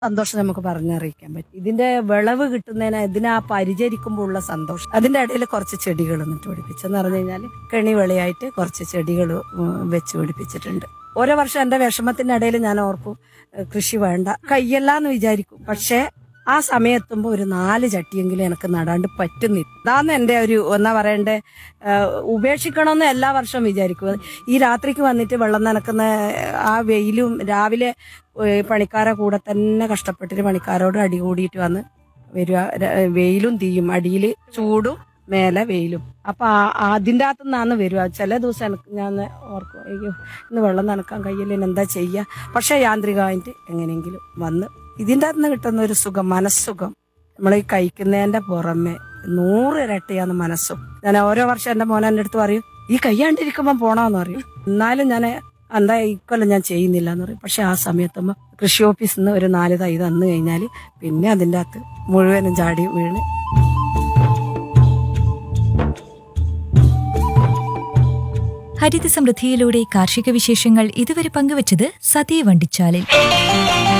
സന്തോഷം നമുക്ക് പറഞ്ഞറിയിക്കാൻ പറ്റും ഇതിന്റെ വിളവ് കിട്ടുന്നതിന് ഇതിനെ ആ പരിചരിക്കുമ്പോൾ ഉള്ള സന്തോഷം അതിന്റെ ഇടയിൽ കുറച്ച് ചെടികൾ എന്നിട്ട് പിടിപ്പിച്ചെന്ന് പറഞ്ഞു കഴിഞ്ഞാൽ കെണി വെളിയായിട്ട് കുറച്ച് ചെടികൾ വെച്ച് പിടിപ്പിച്ചിട്ടുണ്ട് ഓരോ വർഷം എന്റെ വിഷമത്തിന്റെ ഇടയിൽ ഞാൻ ഓർക്കും ഏഹ് കൃഷി വേണ്ട കയ്യല്ലാന്ന് വിചാരിക്കും പക്ഷേ ആ സമയത്തുമ്പോ ഒരു നാല് ചട്ടിയെങ്കിലും എനിക്ക് നടാണ്ട് പറ്റുന്നില്ല അതാണ് എന്റെ ഒരു എന്നാ പറയണ്ടേ ഏഹ് ഉപേക്ഷിക്കണമെന്ന് എല്ലാ വർഷവും വിചാരിക്കും ഈ രാത്രിക്ക് വന്നിട്ട് വെള്ളം നനക്കുന്ന ആ വെയിലും രാവിലെ ഏഹ് പണിക്കാരെ കൂടെ തന്നെ കഷ്ടപ്പെട്ടിട്ട് പണിക്കാരോട് അടി കൂടിയിട്ട് വന്ന് വരിക ര- വെയിലും തീയും അടിയിൽ ചൂടും മേലെ വെയിലും അപ്പൊ ആ- അതിന്റെ അകത്തു നിന്നാണ് വരിക ചില ദിവസം എനിക്ക് ഞാൻ ഓർക്കും അയ്യോ ഇന്ന് വെള്ളം നനക്കാൻ കഴിയില്ല ഇനി എന്താ ചെയ്യുക പക്ഷെ യാന്ത്രികമായിട്ട് എങ്ങനെയെങ്കിലും വന്ന് ഇതിന്റെ അകത്ത് നിന്ന് കിട്ടുന്ന ഒരു സുഖം മനസ്സുഖം നമ്മൾ ഈ കഴിക്കുന്നതിന്റെ പുറമെ നൂറ് ഇരട്ടിയാണ് മനസ്സും ഞാൻ ഓരോ വർഷം എന്റെ മോൻ എൻ്റെ അടുത്ത് പറയും ഈ കയ്യാണ്ടിരിക്കുമ്പോൾ പോണോന്ന് പറയും എന്നാലും ഞാൻ എന്താ ഇക്കൊല്ലം ഞാൻ ചെയ്യുന്നില്ല എന്ന് പറയും പക്ഷെ ആ സമയത്തുമ്പോ കൃഷി ഓഫീസിൽ നിന്ന് ഒരു നാല് തൈ തന്നു കഴിഞ്ഞാൽ പിന്നെ അതിൻ്റെ അകത്ത് മുഴുവനും ചാടി വീണ് ഹരിത സമൃദ്ധിയിലൂടെ കാർഷിക വിശേഷങ്ങൾ ഇതുവരെ പങ്കുവച്ചത് സതീ വണ്ടിച്ചാലിൽ